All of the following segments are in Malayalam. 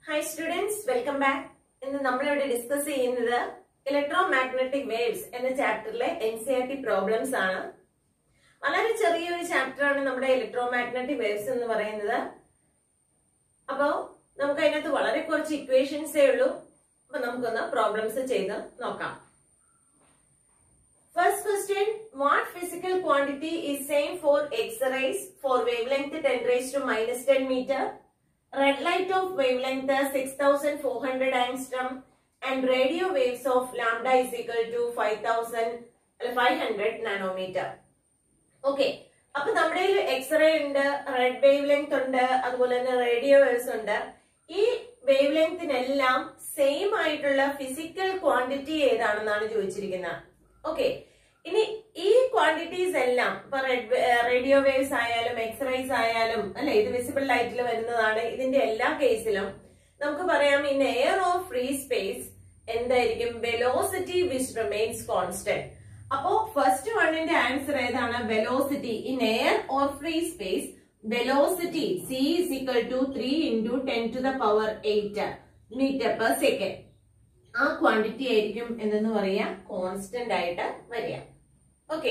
ഹായ് സ്റ്റുഡൻസ് വെൽക്കം ബാക്ക് ഇന്ന് നമ്മളിവിടെ ഡിസ്കസ് ചെയ്യുന്നത് ഇലക്ട്രോ മാഗ്നറ്റിക് വേവ്സ് എന്ന ചാപ്റ്ററിലെ N C R T problems ആണ് വളരെ ചെറിയൊരു ചാപ്റ്റർ ആണ് നമ്മുടെ ഇലക്ട്രോ മാഗ്നറ്റിക് വേവ്സ് എന്ന് പറയുന്നത് അപ്പോ നമുക്ക് അതിനകത്ത് വളരെ കുറച്ച് ഇക്വേഷൻസേ ഉള്ളൂ അപ്പൊ നമുക്കൊന്ന് പ്രോബ്ലംസ് ചെയ്ത് നോക്കാം First question, what physical quantity is same for X-rays for wavelength 10 raised to minus 10 meter, red light of wavelength 6400 angstrom and radio waves of lambda is equal to 5500 nanometer. Okay അപ്പൊ നമ്മുടെ എക്സ്റേ ഉണ്ട് റെഡ് വേവ് ലെങ്ത് ഉണ്ട് അതുപോലെ തന്നെ റേഡിയോ വേവ്സ് ഉണ്ട് ഈ വേവ് ലെങ്തിനെല്ലാം സെയിം ആയിട്ടുള്ള ഫിസിക്കൽ ക്വാണ്ടിറ്റി ഏതാണെന്നാണ് ചോദിച്ചിരിക്കുന്നത് ഓക്കെ ഇനി ഈ ക്വാണ്ടിറ്റീസ് എല്ലാം ഇപ്പൊ റെഡ് റേഡിയോ വേവ്സ് ആയാലും എക്സ്റേസ് ആയാലും അല്ലെ ഇത് വിസിബിൾ ലൈറ്റിൽ വരുന്നതാണ് ഇതിന്റെ എല്ലാ കേസിലും നമുക്ക് പറയാം in air of free space എന്തായിരിക്കും വെലോസിറ്റി വിച്ച് റിമെയിൻസ് കോൺസ്റ്റന്റ് അപ്പോ ഫസ്റ്റ് വണ്ണിന്റെ ആൻസർ ഏതാണ് velocity in air or free space velocity C is equal to three into ten to the power eight metre per second ആ ക്വാണ്ടിറ്റി ആയിരിക്കും എന്തെന്ന് പറയാ കോൺസ്റ്റന്റ് ആയിട്ട് വരിക ഓക്കെ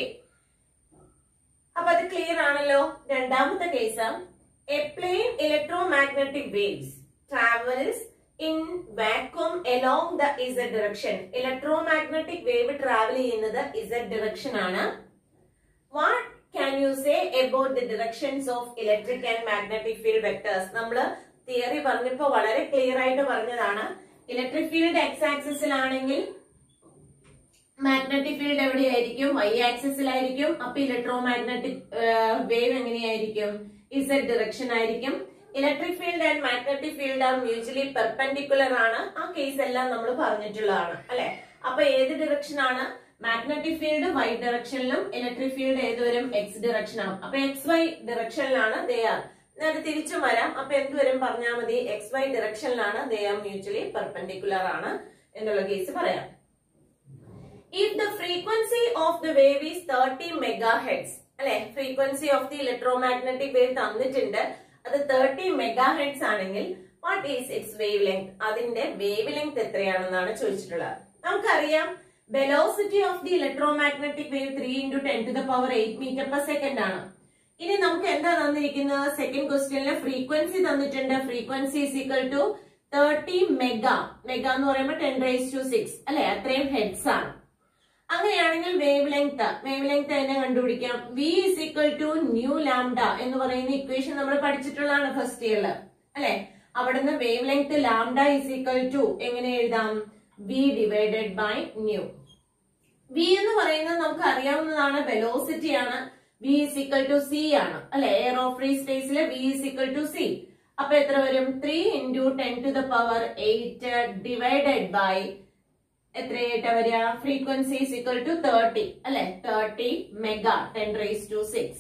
അപ്പൊ അത് ക്ലിയർ ആണല്ലോ രണ്ടാമത്തെ case a plane electromagnetic waves travels in vacuum along the Z direction electromagnetic wave travel ചെയ്യുന്നത് ഇസഡ് ഡിറക്ഷൻ ആണ് what can you say about the directions of electric and magnetic field vectors നമ്മൾ തിയറി പറഞ്ഞപ്പോ വളരെ ക്ലിയർ ആയിട്ട് പറഞ്ഞതാണ് ഇലക്ട്രിക് ഫീൽഡ് എക്സ് ആക്സിസിലാണെങ്കിൽ മാഗ്നറ്റിക് ഫീൽഡ് എവിടെയായിരിക്കും വൈ ആക്സിസിലായിരിക്കും അപ്പൊ ഇലക്ട്രോ മാഗ്നറ്റിക് വേവ് എങ്ങനെയായിരിക്കും ഇസഡ് ഡിറക്ഷൻ ആയിരിക്കും electric field and magnetic field are mutually perpendicular ആണ് ആ കേസ് എല്ലാം നമ്മൾ പറഞ്ഞിട്ടുള്ളതാണ് അല്ലെ അപ്പൊ ഏത് ഡിറക്ഷൻ ആണ് മാഗ്നറ്റിക് ഫീൽഡ് വൈ ഡയറക്ഷനിലും ഇലക്ട്രിക് ഫീൽഡ് ഏത് വരും എക്സ് ഡിറക്ഷൻ ആവും അപ്പൊ എക്സ് വൈ ഡിറക്ഷനിലാണ് ദേ ആർ നേരെ തിരിച്ചും വരാം അപ്പൊ എന്ത് വരും പറഞ്ഞാൽ മതി എക്സ് വൈ ഡിറക്ഷനിലാണ് ദേ ആർ മ്യൂച്വലി പെർപെൻഡിക്കുലർ ആണ് എന്നുള്ള കേസ് പറയാം if the frequency of the wave is 30 megahertz അല്ലെ frequency of the electromagnetic wave തന്നിട്ടുണ്ട് അത് തേർട്ടി മെഗാഹെഡ്സ് ആണെങ്കിൽ what is its wavelength അതിന്റെ വേവ് ലെങ്ത് എത്രയാണെന്നാണ് ചോദിച്ചിട്ടുള്ളത് നമുക്കറിയാം velocity of the electromagnetic wave three into ten to the power eight metre per second ആണ് ഇനി നമുക്ക് എന്താ തന്നിരിക്കുന്നത് സെക്കൻഡ് ക്വസ്റ്റ്യനിലെ ഫ്രീക്വൻസി തന്നിട്ടുണ്ട് frequency is equal to thirty mega mega എന്ന് പറയുമ്പോൾ ടെൻ റേസ് ടു സിക്സ് അല്ലെ അത്രയും ഹെഡ്സ് ആണ് അങ്ങനെയാണെങ്കിൽ വേവ് ലെങ്ത് വേവ് ലെങ്ത് തന്നെ കണ്ടുപിടിക്കാം V is equal to nu lambda എന്ന് പറയുന്ന ഇക്വേഷൻ നമ്മൾ പഠിച്ചിട്ടുള്ളതാണ് ഫസ്റ്റ് ഇയറിൽ അല്ലെ അവിടുന്ന് wavelength lambda is equal to എങ്ങനെ എഴുതാം V divided by nu V എന്ന് പറയുന്നത് നമുക്ക് അറിയാവുന്നതാണ് വെലോസിറ്റി ആണ് V is equal to C ആണ് അല്ലെ എയർ ഓഫ് ഫ്രീ സ്പേസിലെ V is equal to C അപ്പൊ എത്ര വരും three into ten to the power eight divided by എത്രയായിട്ടാ വരിക frequency is equal to thirty അല്ലെ thirty mega ten raise to six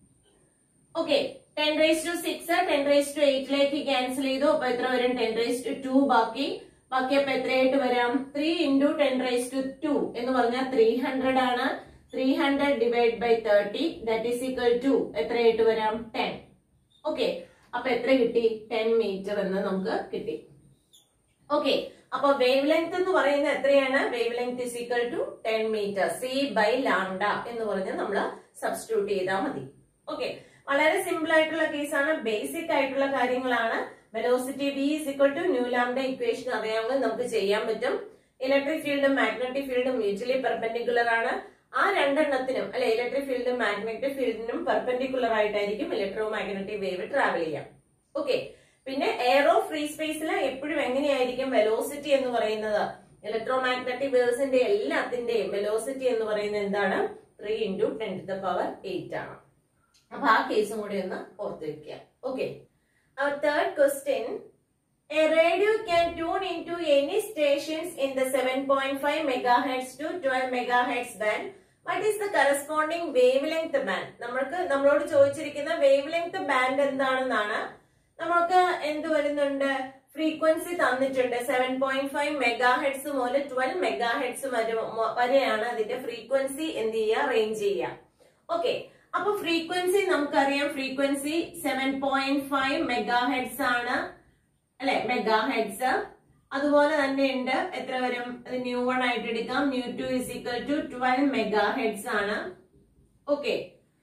okay ten raise to six ten raise to എയ്റ്റിലേക്ക് ക്യാൻസൽ ചെയ്തു അപ്പൊ എത്ര വരും ടെൻ റേസ് ടു ടു ബാക്കി ബാക്കി അപ്പൊ എത്രയായിട്ട് വരാം three into ten raise to two എന്ന് പറഞ്ഞാൽ ത്രീ ഹൺഡ്രഡ് ആണ് three hundred divide by thirty that is equal to എത്രയായിട്ട് വരാം ടെൻ ഓക്കെ അപ്പൊ എത്ര കിട്ടി ടെൻ മീറ്റർ എന്ന് നമുക്ക് കിട്ടി ഓക്കെ അപ്പൊ വേവ് ലെങ്ത് എന്ന് പറയുന്നത് എത്രയാണ് wavelength is equal to ten metre C by lambda എന്ന് പറഞ്ഞ് നമ്മൾ സബ്സ്റ്റിറ്റ്യൂട്ട് ചെയ്താൽ മതി ഓക്കെ വളരെ സിമ്പിൾ ആയിട്ടുള്ള കേസാണ് ബേസിക് ആയിട്ടുള്ള കാര്യങ്ങളാണ് velocity V is equal to nu lambda equation അറിയാമെങ്കിൽ നമുക്ക് ചെയ്യാൻ പറ്റും ഇലക്ട്രിക് ഫീൽഡും മാഗ്നറ്റിക് ഫീൽഡും മ്യൂച്വലി പെർപെൻഡിക്കുലർ ആണ് ആ രണ്ടെണ്ണത്തിനും അല്ലെ ഇലക്ട്രിക് ഫീൽഡും മാഗ്നറ്റിക് ഫീൽഡിനും പെർപെൻഡിക്കുലർ ആയിട്ടായിരിക്കും ഇലക്ട്രോ മാഗ്നറ്റിക് വേവ് ട്രാവൽ ചെയ്യാം ഓക്കെ പിന്നെ എയറോ ഫ്രീ സ്പേസിൽ എപ്പോഴും എങ്ങനെയായിരിക്കും വെലോസിറ്റി എന്ന് പറയുന്നത് ഇലക്ട്രോ മാഗ്നറ്റിക് വേവ്സിന്റെ എല്ലാത്തിന്റെയും വെലോസിറ്റി എന്ന് പറയുന്നത് എന്താണ് three into ten to the power eight ആണ് അപ്പൊ ആ കേസും കൂടി ഒന്ന് ഓർത്ത് വെക്കുക okay third question A radio can tune into any stations in the 7.5 megahertz to 12 megahertz band. What is the corresponding wavelength band? നമ്മൾക്ക് നമ്മളോട് ചോദിച്ചിരിക്കുന്ന wavelength band എന്താണെന്നാണ് നമുക്ക് എന്ത് വരുന്നുണ്ട് ഫ്രീക്വൻസി തന്നിട്ടുണ്ട് seven point five megahertz മുതൽ ട്വൽവ് മെഗാ ഹെഡ്സ് വരെയാണ് അതിന്റെ ഫ്രീക്വൻസി എന്ത് ചെയ്യുക റേഞ്ച് ചെയ്യുക ഓക്കെ അപ്പൊ ഫ്രീക്വൻസി നമുക്കറിയാം frequency seven point five megahertz ആണ് അല്ലെ മെഗാ ഹെഡ്സ് അതുപോലെ തന്നെ ഉണ്ട് എത്ര വരും അത് ന്യൂ വൺ ആയിട്ട് എടുക്കാം nu two is equal to twelve megahertz ആണ് ഓക്കെ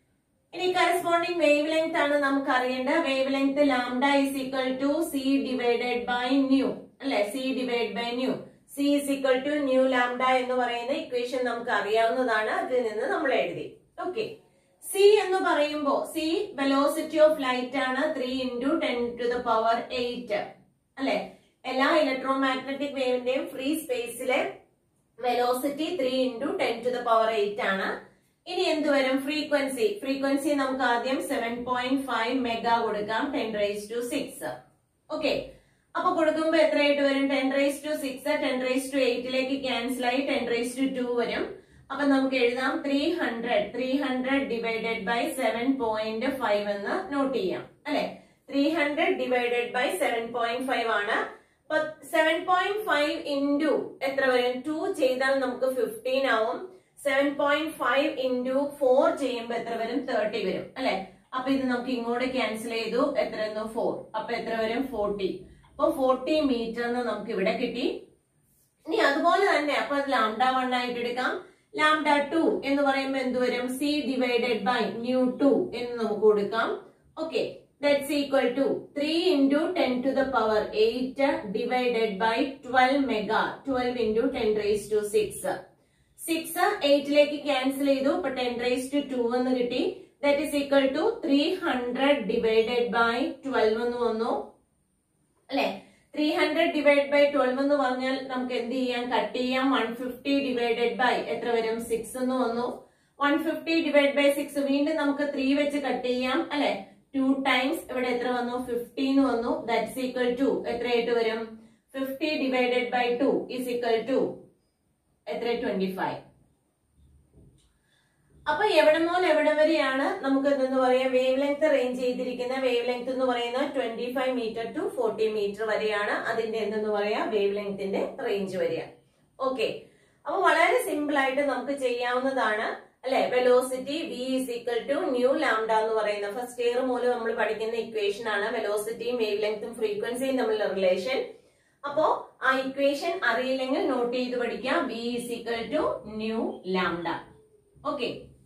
ഇനി കറസ്പോണ്ടിങ് വേവ് ലെങ്ത് ആണ് നമുക്ക് അറിയേണ്ടത് wavelength lambda is equal to C divided by nu അല്ലെ C divide by nu C is equal to nu lambda എന്ന് പറയുന്ന ഇക്വേഷൻ നമുക്ക് അറിയാവുന്നതാണ് അതിൽ നിന്ന് നമ്മൾ എഴുതി ഓക്കെ സി എന്ന് പറയുമ്പോ സി വെലോസിറ്റി ഓഫ് ലൈറ്റ് ആണ് three into ten to the power eight അല്ലെ എല്ലാ ഇലക്ട്രോ മാഗ്നറ്റിക് വേവിന്റെയും ഫ്രീ സ്പേസിലെ velocity three into ten to the power eight ആണ് ഇനി എന്ത് വരും ഫ്രീക്വൻസി ഫ്രീക്വൻസി നമുക്ക് ആദ്യം സെവൻ പോയിന്റ് ഫൈവ് മെഗാ കൊടുക്കാം ten raise to six okay അപ്പൊ കൊടുക്കുമ്പോ എത്രയായിട്ട് വരും ten raise to six ten raise to എയ്റ്റിലേക്ക് ക്യാൻസൽ ആയി ടെൻ റേസ് ടു ടു വരും അപ്പൊ നമുക്ക് എഴുതാം three hundred three hundred divided by seven point five എന്ന് നോട്ട് ചെയ്യാം അല്ലെ three hundred divided by seven point five ആണ് അപ്പൊ സെവൻ പോയിന്റ് ഫൈവ് ഇൻറ്റു എത്ര വരും ടു ചെയ്താൽ നമുക്ക് ഫിഫ്റ്റീൻ ആവും seven point five into four ചെയ്യുമ്പോൾ എത്ര വരും തേർട്ടി വരും അല്ലെ അപ്പൊ ഇത് നമുക്ക് ഇങ്ങോട്ട് ക്യാൻസൽ ചെയ്തു എത്ര വന്നു ഫോർ അപ്പൊ എത്ര വരും ഫോർട്ടി അപ്പൊ ഫോർട്ടി മീറ്റർ എന്ന് നമുക്ക് ഇവിടെ കിട്ടി ഇനി അതുപോലെ തന്നെ അപ്പൊ അത് ലാംഡ വൺ ആയിട്ട് എടുക്കാം ലാംഡ ടു എന്ന് പറയുമ്പോൾ എന്ത് വരും C divided by nu two എന്ന് നമുക്ക് കൊടുക്കാം okay that's equal to three into ten to the power eight divided by twelve mega twelve into ten raise to six six എയ്റ്റിലേക്ക് ക്യാൻസൽ ചെയ്തു അപ്പൊ ടെൻ റേസ് ടു ടു എന്ന് കിട്ടി that is equal to three hundred divided by twelve എന്ന് വന്നു അല്ലെ three hundred divide by twelve എന്ന് പറഞ്ഞാൽ നമുക്ക് എന്ത് ചെയ്യാം കട്ട് ചെയ്യാം വൺ ഫിഫ്റ്റി ഡിവൈഡഡ് ബൈ എത്ര വരും സിക്സ് എന്ന് വന്നു one fifty divide by six വീണ്ടും നമുക്ക് ത്രീ വെച്ച് കട്ട് ചെയ്യാം അല്ലെ ടു ടൈംസ് ഇവിടെ എത്ര വന്നു ഫിഫ്റ്റി എന്ന് വന്നു ദാറ്റ്സ് ഈക്വൽ ടു എത്രയായിട്ട് വരും fifty divided by two is equal to എത്ര ട്വന്റി ഫൈവ് അപ്പൊ എവിടെ മുതൽ എവിടെ വരെയാണ് നമുക്ക് എന്തെന്ന് പറയാം വേവ് ലെങ്ത് റേഞ്ച് ചെയ്തിരിക്കുന്ന വേവ് ലെങ്ത് എന്ന് പറയുന്നത് twenty five metre to forty metre വരെയാണ് അതിന്റെ എന്തെന്ന് പറയാ വേവ് ലെങ്ത്തിന്റെ റേഞ്ച് വരിക ഓക്കെ അപ്പൊ വളരെ സിമ്പിൾ ആയിട്ട് നമുക്ക് ചെയ്യാവുന്നതാണ് അല്ലെ velocity V is equal to nu lambda എന്ന് പറയുന്ന ഫസ്റ്റ് ഇയർ മൂലം നമ്മൾ പഠിക്കുന്ന ഇക്വേഷൻ ആണ് വെലോസിറ്റിയും വേവ് ലെങ്ത്തും ഫ്രീക്വൻസിയും തമ്മിലുള്ള റിലേഷൻ അപ്പോ ആ ഇക്വേഷൻ അറിയില്ലെങ്കിൽ നോട്ട് ചെയ്ത് പഠിക്കാം V is equal to nu lambda okay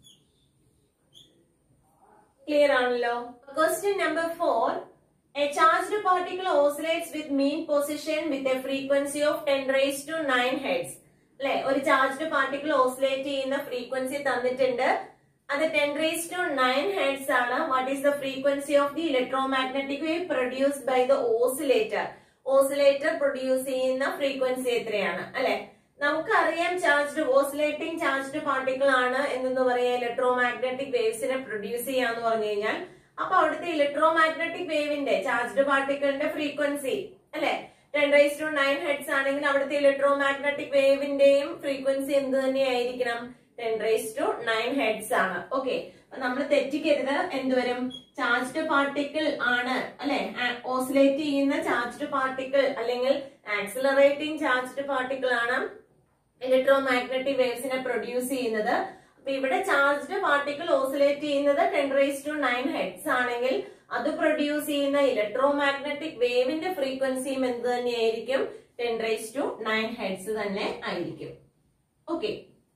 clear ആണല്ലോ question number four a charged particle oscillates with mean position with a frequency of ten raise to nine hertz അല്ലെ ഒരു ചാർജ്ഡ് പാർട്ടിക്കിൾ ഓസിലേറ്റ് ചെയ്യുന്ന ഫ്രീക്വൻസി തന്നിട്ടുണ്ട് അത് ten raise to nine hertz ആണ് what is the frequency of the electromagnetic wave produced by the oscillator oscillator produce ചെയ്യുന്ന ഫ്രീക്വൻസി എത്രയാണ് അല്ലെ നമുക്കറിയാം ചാർജ്ഡ് ഓസിലേറ്റിംഗ് ചാർജ്ഡ് പാർട്ടിക്കിൾ ആണ് എന്നു പറയാ ഇലക്ട്രോ മാഗ്നറ്റിക് വേവ്സിനെ പ്രൊഡ്യൂസ് ചെയ്യാന്ന് പറഞ്ഞു കഴിഞ്ഞാൽ അപ്പൊ അവിടുത്തെ ഇലക്ട്രോ മാഗ്നറ്റിക് വേവിന്റെ ചാർജ്ഡ് പാർട്ടിക്കിളിന്റെ ഫ്രീക്വൻസി അല്ലെ ten raise to nine hertz ആണെങ്കിൽ അവിടുത്തെ ഇലക്ട്രോ മാഗ്നറ്റിക് വേവിന്റെയും ഫ്രീക്വൻസി എന്ത് തന്നെയായിരിക്കണം ten raise to nine hertz ആണ് ഓക്കെ നമ്മൾ തെറ്റിക്കരുത് എന്തുവരും ചാർജ്ഡ് പാർട്ടിക്കിൾ ആണ് അല്ലെ ഓസിലേറ്റ് ചെയ്യുന്ന ചാർജ്ഡ് പാർട്ടിക്കിൾ അല്ലെങ്കിൽ ആക്സിലറേറ്റിംഗ് ചാർജ്ഡ് പാർട്ടിക്കിൾ ആണ് ഇലക്ട്രോ മാഗ്നറ്റിക് വേവ്സിനെ പ്രൊഡ്യൂസ് ചെയ്യുന്നത് അപ്പൊ ഇവിടെ ചാർജ്ഡ് പാർട്ടിക്കിൾ ഓസിലേറ്റ് ചെയ്യുന്നത് ten raise to nine hertz ആണെങ്കിൽ അത് പ്രൊഡ്യൂസ് ചെയ്യുന്ന ഇലക്ട്രോ മാഗ്നറ്റിക് വേവിന്റെ ഫ്രീക്വൻസിയും എന്ത് തന്നെയായിരിക്കും ten raise to nine hertz തന്നെ ആയിരിക്കും okay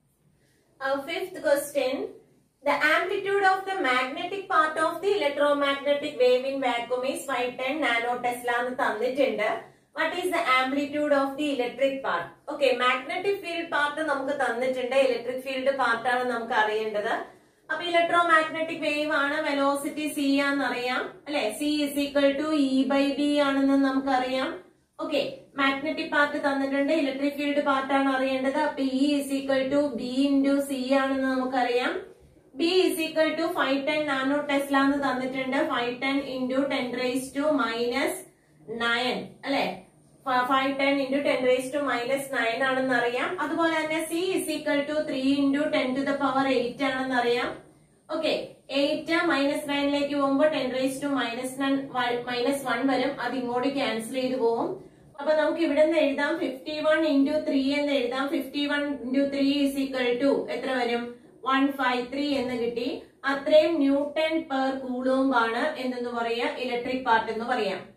fifth question The amplitude of the magnetic part of the electromagnetic wave in vacuum is 510 nanotesla എന്ന് തന്നിട്ടുണ്ട് what is the amplitude of the electric part okay magnetic field part നമുക്ക് തന്നിട്ടുണ്ട് ഇലക്ട്രിക് ഫീൽഡ് പാർട്ടാണ് നമുക്ക് അറിയേണ്ടത് അപ്പൊ ഇലക്ട്രോ മാഗ്നറ്റിക് വേവ് ആണ് വെലോസിറ്റി സി ആണെന്നറിയാം അല്ലെ C is equal to E by B ആണെന്ന് നമുക്കറിയാം ഓക്കെ മാഗ്നറ്റിക് പാർട്ട് തന്നിട്ടുണ്ട് ഇലക്ട്രിക് ഫീൽഡ് പാർട്ടാണ് അറിയേണ്ടത് അപ്പൊ E is equal to B into C ആണെന്ന് നമുക്കറിയാം B is equal to five ten nanotesla എന്ന് തന്നിട്ടുണ്ട് five ten into ten raise to minus nine അല്ലെ five ten into ten raise to minus nine ആണെന്ന് അറിയാം അതുപോലെ തന്നെ C is equal to three into ten to the power eight ആണെന്ന് അറിയാം ഓക്കെ എയ്റ്റ് മൈനസ് നയനിലേക്ക് പോകുമ്പോൾ ten raise to minus minus one വരും അത് ഇങ്ങോട്ട് ക്യാൻസൽ ചെയ്ത് പോകും അപ്പൊ നമുക്ക് ഇവിടെ നിന്ന് എഴുതാം ഫിഫ്റ്റി വൺ ഇൻറ്റു ത്രീ എന്ന് എഴുതാം fifty one into three is equal to എത്ര വരും വൺ ഫൈവ് ത്രീ എന്ന് കിട്ടി അത്രയും ന്യൂട്ടൺ പെർ കൂളോംബ് ആണ് എന്തെന്ന് പറയാ ഇലക്ട്രിക് പാർട്ട് എന്ന് പറയാം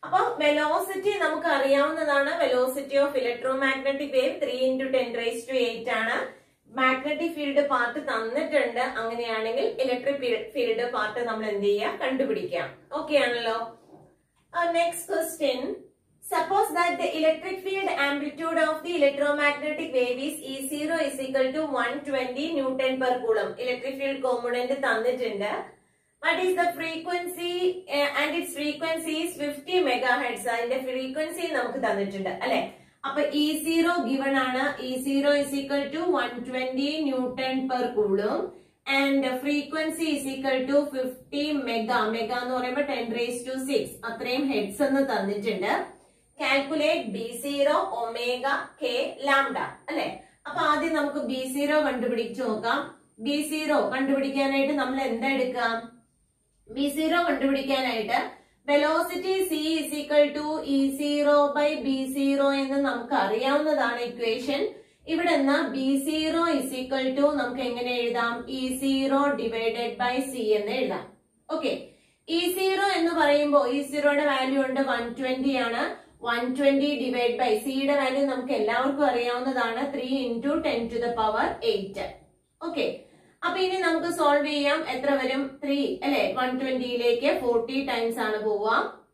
അപ്പൊ വെലോസിറ്റി നമുക്ക് അറിയാവുന്നതാണ് velocity of electromagnetic wave three into ten raise to eight ആണ് മാഗ്നറ്റിക് ഫീൽഡ് പാർട്ട് തന്നിട്ടുണ്ട് അങ്ങനെയാണെങ്കിൽ ഇലക്ട്രിക് ഫീൽഡ് പാർട്ട് നമ്മൾ എന്ത് ചെയ്യുക കണ്ടുപിടിക്കാം ഓക്കെ ആണല്ലോ next question Suppose that the electric field amplitude of the electromagnetic wave is E0 is equal to 120 Newton per Coulomb. Electric field component തന്നിട്ടുണ്ട്. What is the frequency uh, and its frequency is 50 megahertz. അതിന്റെ frequency നമുക്ക് തന്നിട്ടുണ്ട് അല്ലെ അപ്പൊ ഇ സീറോ ഗിവൺ ആണ് E zero is equal to one twenty newton per കൂളും and frequency is equal to fifty mega mega എന്ന് പറയുമ്പോൾ ടെൻ റേസ് ടു സിക്സ് അത്രയും ഹെഡ്സ് എന്ന് തന്നിട്ടുണ്ട് calculate B zero omega K lambda അല്ലെ അപ്പൊ ആദ്യം നമുക്ക് ബി സീറോ കണ്ടുപിടിച്ചു നോക്കാം ബി സീറോ കണ്ടുപിടിക്കാനായിട്ട് നമ്മൾ എന്താ എടുക്കാം ബി സീറോ കണ്ടുപിടിക്കാനായിട്ട് velocity C is equal to E zero by B zero എന്ന് നമുക്ക് അറിയാവുന്നതാണ് ഇക്വേഷൻ ഇവിടെ നിന്ന് B zero is equal to നമുക്ക് എങ്ങനെ എഴുതാം E zero divided by C എന്ന് എഴുതാം ഓക്കെ ഇ സീറോ എന്ന് പറയുമ്പോൾ ഇ സീറോയുടെ വാല്യൂ ഉണ്ട് വൺ ട്വന്റി ആണ് വൺ ട്വന്റി ഡിവൈഡ് ബൈ സിയുടെ വാല്യൂ നമുക്ക് എല്ലാവർക്കും അറിയാവുന്നതാണ് three into ten to the power eight okay അപ്പൊ ഇനി നമുക്ക് സോൾവ് ചെയ്യാം എത്ര വരും ത്രീ അല്ലെ വൺ ട്വന്റിയിലേക്ക് ഫോർട്ടി ടൈംസ് ആണ് പോവുക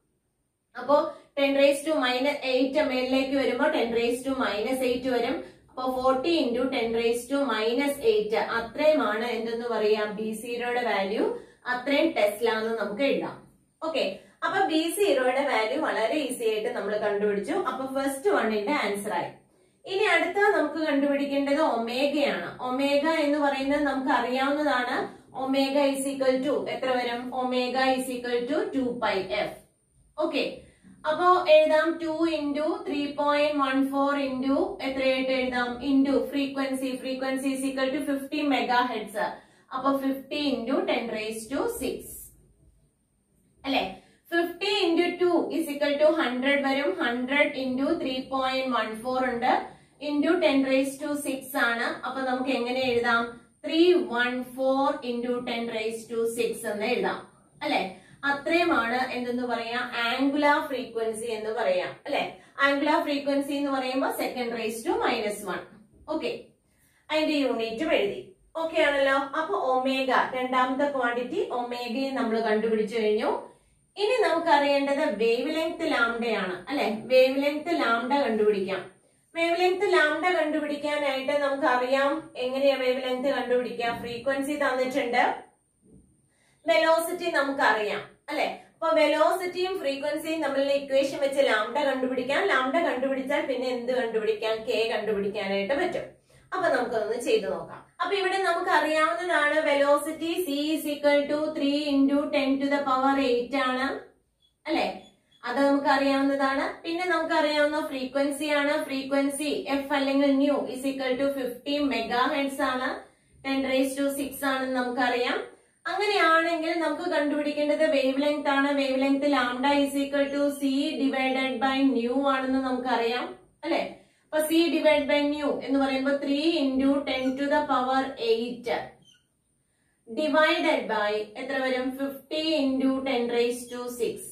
അപ്പോ ten raise to minus eight മേലിലേക്ക് വരുമ്പോൾ ten raise to minus eight വരും അപ്പൊ forty into ten raise to minus eight അത്രയുമാണ് എന്തെന്ന് പറയാം ബി സീറോയുടെ വാല്യൂ അത്രയും ടെസ്ല എന്ന് നമുക്ക് എഴുതാം ഓക്കെ അപ്പൊ ബി സീറോയുടെ വാല്യൂ വളരെ ഈസി ആയിട്ട് നമ്മൾ കണ്ടുപിടിച്ചു അപ്പൊ ഫസ്റ്റ് വണ്ണിന്റെ ആൻസർ ആയി ഇനി അടുത്ത നമുക്ക് കണ്ടുപിടിക്കേണ്ടത് ഒമേഗയാണ് ഒമേഗ എന്ന് പറയുന്നത് നമുക്ക് അറിയാവുന്നതാണ് ഒമേഗ ഇസ് ഈക്വൽ ടു എത്ര വരും omega is equal to two pi F okay അപ്പോ എഴുതാം two into three point one four into എത്രയായിട്ട് എഴുതാം into frequency frequency is equal to fifty megahertz അപ്പൊ fifty into ten raise to six അല്ലെ fifty into two is equal to hundred വരും hundred into three point one four ഉണ്ട് into ten raise to six ആണ് അപ്പൊ നമുക്ക് എങ്ങനെ എഴുതാം three one four into ten raise to six എന്ന് എഴുതാം അല്ലെ അത്രയുമാണ് എന്തെന്ന് പറയാ ആംഗുലാർ ഫ്രീക്വൻസി എന്ന് പറയാം അല്ലെ ആംഗുലാർ ഫ്രീക്വൻസി എന്ന് പറയുമ്പോൾ second raise to minus one okay അതിന്റെ യൂണിറ്റും എഴുതി ഓക്കെ ആണല്ലോ അപ്പൊ ഒമേഗ രണ്ടാമത്തെ ക്വാണ്ടിറ്റി ഒമേഗയും നമ്മൾ കണ്ടുപിടിച്ചു കഴിഞ്ഞു ഇനി നമുക്ക് അറിയേണ്ടത് വേവ് ലെങ്ത് ലാംഡയാണ് അല്ലെ വേവ് ലെങ്ത് ലാംഡ കണ്ടുപിടിക്കാം വേവ് ലെങ്ത് ലാംഡ കണ്ടുപിടിക്കാനായിട്ട് നമുക്ക് അറിയാം എങ്ങനെയാ വേവ് ലെങ്ത് കണ്ടുപിടിക്കാം ഫ്രീക്വൻസി തന്നിട്ടുണ്ട് വെലോസിറ്റി നമുക്ക് അറിയാം അല്ലെ അപ്പൊ വെലോസിറ്റിയും ഫ്രീക്വൻസിയും തമ്മിലുള്ള ഇക്വേഷൻ വെച്ച് ലാംഡ കണ്ടുപിടിക്കാം ലാംഡ കണ്ടുപിടിച്ചാൽ പിന്നെ എന്ത് കണ്ടുപിടിക്കാം കെ കണ്ടുപിടിക്കാനായിട്ട് പറ്റും അപ്പൊ നമുക്കൊന്ന് ചെയ്തു നോക്കാം അപ്പൊ ഇവിടെ നമുക്ക് അറിയാവുന്നതാണ് velocity C is equal to three into ten to the power eight ആണ് അല്ലെ അത് നമുക്ക് അറിയാവുന്നതാണ് പിന്നെ നമുക്ക് അറിയാവുന്ന ഫ്രീക്വൻസി ആണ് ഫ്രീക്വൻസി എഫ് അല്ലെങ്കിൽ nu is equal to fifty megahertz ആണ് ടെൻ റേസ് ടു സിക്സ് ആണെന്ന് നമുക്കറിയാം അങ്ങനെയാണെങ്കിൽ നമുക്ക് കണ്ടുപിടിക്കേണ്ടത് വേവ് ലെങ്ത് ആണ് wavelength lambda is equal to C divided by nu ആണെന്ന് നമുക്കറിയാം അല്ലെ അപ്പൊ സി ഡിവൈഡ് ബൈ ന്യൂ എന്ന് പറയുമ്പോൾ three into ten to the power eight divided by എത്ര വരും fifty into ten raise to six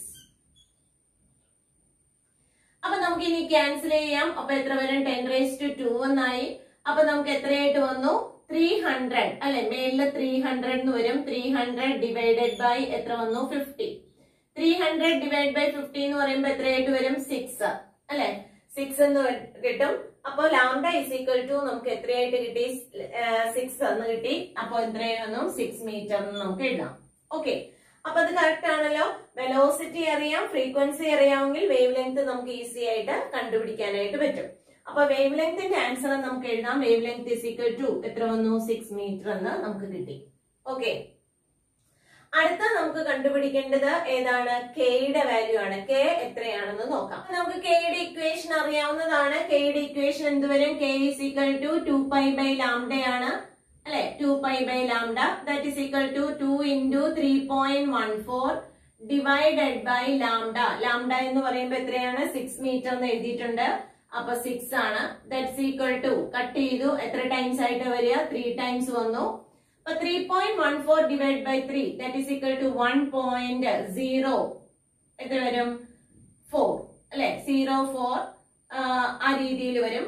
അപ്പൊ നമുക്ക് ഇനി ക്യാൻസൽ ചെയ്യാം അപ്പൊ എത്ര വരും ടെൻ റേസ് ടു ടു എന്നായി അപ്പൊ നമുക്ക് എത്രയായിട്ട് വന്നു ത്രീ ഹൺഡ്രഡ് അല്ലെ മേലില് ത്രീ ഹൺഡ്രഡ് എന്ന് വരും ത്രീ ഹൺഡ്രഡ് ഡിവൈഡഡ് ബൈ എത്ര വന്നു fifty three hundred divide by fifty എന്ന് പറയുമ്പോൾ എത്രയായിട്ട് വരും സിക്സ് അല്ലെ സിക്സ് എന്ന് കിട്ടും അപ്പൊ ലാംഡ ഇസ് ഈക്വൽ ടു നമുക്ക് എത്രയായിട്ട് കിട്ടി സിക്സ് എന്ന് കിട്ടി അപ്പൊ എത്രയായിരുന്നു സിക്സ് മീറ്റർ എന്ന് നമുക്ക് എഴുതാം ഓക്കെ അപ്പൊ അത് കറക്റ്റ് ആണല്ലോ വെലോസിറ്റി അറിയാം ഫ്രീക്വൻസി അറിയാമെങ്കിൽ വേവ് ലെങ്ത് നമുക്ക് ഈസി ആയിട്ട് കണ്ടുപിടിക്കാനായിട്ട് പറ്റും അപ്പൊ വേവ് ലെങ്ത്തിന്റെ ആൻസർ നമുക്ക് എഴുതാം wavelength is equal to എത്ര വന്നു സിക്സ് മീറ്റർ എന്ന് നമുക്ക് കിട്ടി ഓക്കെ അടുത്ത നമുക്ക് കണ്ടുപിടിക്കേണ്ടത് ഏതാണ് കെയുടെ വാല്യൂ ആണ് കെ എത്രയാണെന്ന് നോക്കാം നമുക്ക് കെയുടെ ഇക്വേഷൻ അറിയാവുന്നതാണ് കെയുടെ ഇക്വേഷൻ എന്ത് വരും K is equal to two pi by ലാംഡയാണ് അല്ലെ two pi by lambda that is equal to two into three point one four divided by lambda lambda എന്ന് പറയുമ്പോൾ എത്രയാണ് സിക്സ് മീറ്റർ എന്ന് എഴുതിയിട്ടുണ്ട് അപ്പൊ സിക്സ് ആണ് ദാറ്റ്സ് ഈക്വൽ ടു കട്ട് ചെയ്തു എത്ര ടൈംസ് ആയിട്ട് വരിക ത്രീ ടൈംസ് വന്നു അപ്പൊ three point one four divide by three that is equal to one point zero എത്ര വരും ഫോർ അല്ലെ സീറോ ഫോർ ആ രീതിയിൽ വരും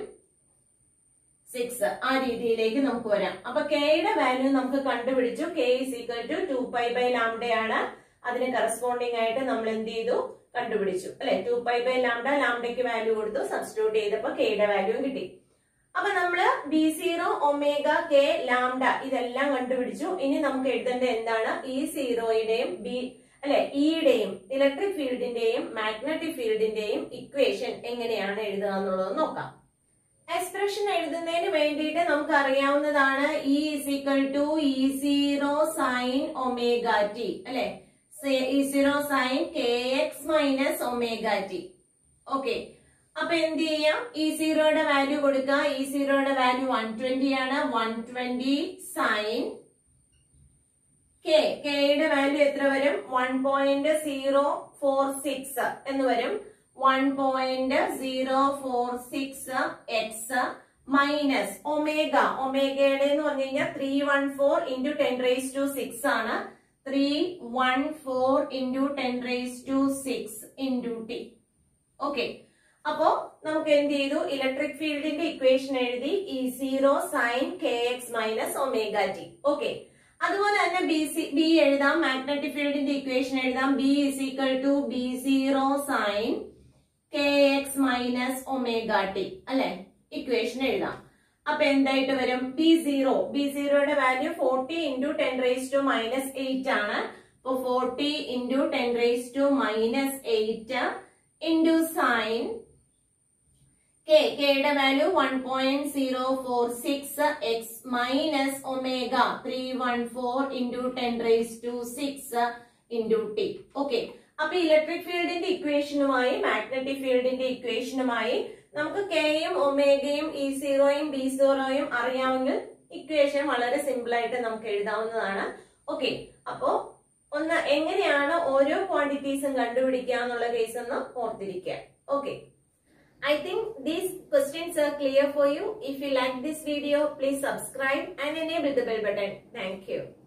സിക്സ് ആ രീതിയിലേക്ക് നമുക്ക് വരാം അപ്പൊ കെയുടെ വാല്യൂ നമുക്ക് കണ്ടുപിടിച്ചു K is equal to two pi by ലാംഡയാണ് അതിന് കറസ്പോണ്ടിങ് ആയിട്ട് നമ്മൾ എന്ത് ചെയ്തു കണ്ടുപിടിച്ചു അല്ലെ ടു പൈ ബൈ ലാംഡ ലാംഡയ്ക്ക് വാല്യൂ കൊടുത്തു സബ്സ്റ്റിറ്റ്യൂട്ട് ചെയ്തപ്പോ കെയുടെ വാല്യൂ കിട്ടി അപ്പൊ നമ്മള് B zero omega K lambda ഇതെല്ലാം കണ്ടുപിടിച്ചു ഇനി നമുക്ക് എഴുതേണ്ടത് എന്താണ് ഈ സീറോയുടെയും ബി അല്ലെ ഇയുടെയും ഇലക്ട്രിക് ഫീൽഡിന്റെയും മാഗ്നറ്റിക് ഫീൽഡിന്റെയും ഇക്വേഷൻ എങ്ങനെയാണ് എഴുതുക എന്നുള്ളത് നോക്കാം എക്സ്പ്രഷൻ എഴുതുന്നതിന് വേണ്ടിയിട്ട് നമുക്ക് അറിയാവുന്നതാണ് E is equal to E zero sine omega T അല്ലെ E zero sine K X minus omega T okay അപ്പൊ എന്ത് ചെയ്യാം ഇ സീറോയുടെ വാല്യൂ കൊടുക്കുക ഇ സീറോയുടെ വാല്യൂ വൺ ട്വന്റി ആണ് വൺ ട്വന്റി സൈൻ കെ കെയുടെ വാല്യൂ എത്ര വരും one point zero four six എന്ന് വരും one point zero four six X minus omega ഒമേഗയുടെ എന്ന് പറഞ്ഞു കഴിഞ്ഞാൽ three one four into ten raise to six ആണ് three one four into ten raise to six into T okay അപ്പോ നമുക്ക് എന്ത് ചെയ്തു ഇലക്ട്രിക് ഫീൽഡിന്റെ ഇക്വേഷൻ എഴുതി E zero sine K X minus omega T okay അതുപോലെ തന്നെ ബി സി ബി എഴുതാം മാഗ്നറ്റിക് ഫീൽഡിന്റെ ഇക്വേഷൻ എഴുതാം B is equal to B zero sine K X minus omega T അല്ലെ ഇക്വേഷൻ എഴുതാം അപ്പൊ എന്തായിട്ട് വരും ബി സീറോ ബി സീറോയുടെ value forty into ten raise to minus eight ആണ് അപ്പൊ forty into ten raise to minus eight into sine K കെയുടെ value one point zero four six X minus omega three one four into ten raise to six into T okay അപ്പൊ ഇലക്ട്രിക് ഫീൽഡിന്റെ ഇക്വേഷനുമായി മാഗ്നറ്റിക് ഫീൽഡിന്റെ ഇക്വേഷനുമായി നമുക്ക് കെയും ഒമേഗയും ഇ സീറോയും ബി സീറോയും അറിയാമെങ്കിൽ ഇക്വേഷൻ വളരെ സിമ്പിൾ ആയിട്ട് നമുക്ക് എഴുതാവുന്നതാണ് ഓക്കെ അപ്പോ ഒന്ന് എങ്ങനെയാണ് ഓരോ ക്വാണ്ടിറ്റീസും കണ്ടുപിടിക്കുക എന്നുള്ള കേസ് ഒന്ന് ഓർത്തിരിക്കുക okay I think these questions are clear for you. If you like this video, please subscribe and enable the bell button. Thank you.